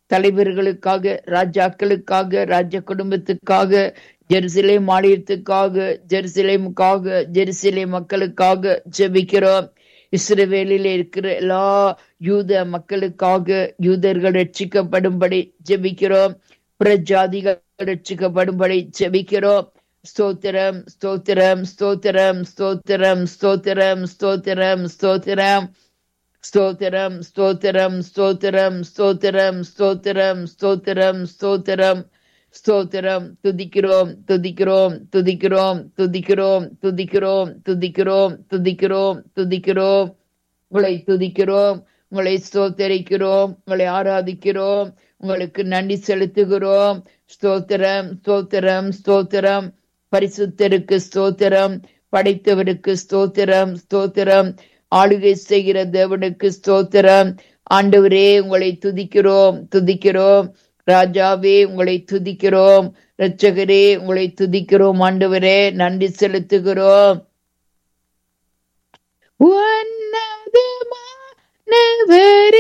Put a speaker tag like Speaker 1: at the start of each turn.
Speaker 1: தலைவர்களுக்காக ராஜாக்களுக்காக ராஜ குடும்பத்துக்காக Jerusalem மாநிலத்துக்காக ஜெருசலேமுக்காக Jerusalem மக்களுக்காக ஜெபிக்கிறோம் இஸ்ரவேலில் இருக்கிற எல்லா யூத மக்களுக்காக யூதர்கள் ரட்சிக்கப்படும்படி ஜெபிக்கிறோம் பிரஜாதிகள் ரட்சிக்கப்படும்படி ஜெபிக்கிறோம் ஸ்தோத்திரம் ஸ்தோத்திரம் ஸ்தோத்திரம் ஸ்தோத்திரம் ஸ்தோத்திரம் ஸ்தோத்திரம் ஸ்தோத்திரம் ஸ்தோத்திரம் ஸ்தோத்திரம் ஸ்தோத்திரம் ஸ்தோத்திரம் ஸ்தோத்திரம் ஸ்தோத்திரம் ஸ்தோத்திரம் ஸ்தோத்திரம் துதிக்கிறோம் துதிக்கிறோம் துதிக்கிறோம் துதிக்கிறோம் துதிக்கிறோம் துதிக்கிறோம் துதிக்கிறோம் துதிக்கிறோம் உங்களை துதிக்கிறோம் உங்களை ஸ்தோத்தரிக்கிறோம் உங்களை ஆராதிக்கிறோம் உங்களுக்கு நன்றி செலுத்துகிறோம் ஸ்தோத்திரம் ஸ்தோத்திரம் ஸ்தோத்திரம் பரிசுத்தருக்கு ஸ்தோத்திரம் படைத்தவருக்கு ஸ்தோத்திரம் ஸ்தோத்திரம் ஆளுகை செய்கிற தேவனுக்கு ஸ்தோத்திரம் ஆண்டவரே உங்களை துதிக்கிறோம் துதிக்கிறோம் ராஜாவே உங்களை துதிக்கிறோம் இரட்சகரே உங்களை துதிக்கிறோம் ஆண்டவரே நன்றி செலுத்துகிறோம் உன்னதமானவரே